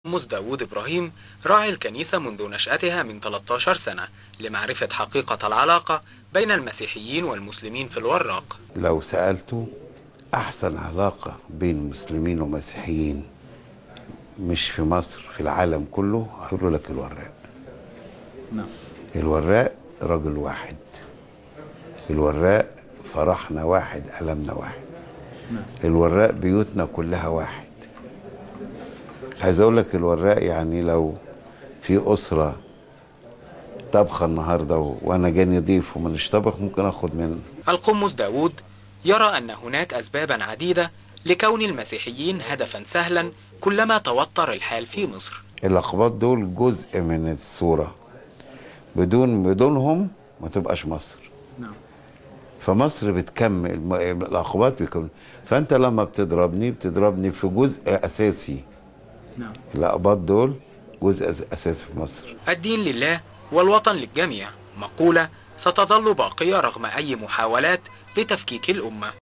قمص داوود إبراهيم راعي الكنيسة منذ نشأتها من 13 سنة لمعرفة حقيقة العلاقة بين المسيحيين والمسلمين في الوراق لو سألته أحسن علاقة بين مسلمين ومسيحيين مش في مصر في العالم كله هيقولوا لك الوراق نعم الوراق رجل واحد الوراق فرحنا واحد ألمنا واحد نعم. الوراق بيوتنا كلها واحد عايز اقول لك الوراق يعني لو في أسرة طبخة النهاردة و- وأنا جاني ضيف ومنش طبخ ممكن آخد من القمص داوود يرى أن هناك أسبابا عديدة لكون المسيحيين هدفا سهلا كلما توتر الحال في مصر الأقباط دول جزء من الصورة بدون بدونهم ما تبقاش مصر نعم فمصر بتكمل م- الأقباط بيكمل فأنت لما بتضربني بتضربني في جزء أساسي نعم الأقباط دول جزء أس- أساسي في مصر الدين لله والوطن للجميع مقولة ستظل باقية رغم أي محاولات لتفكيك الأمة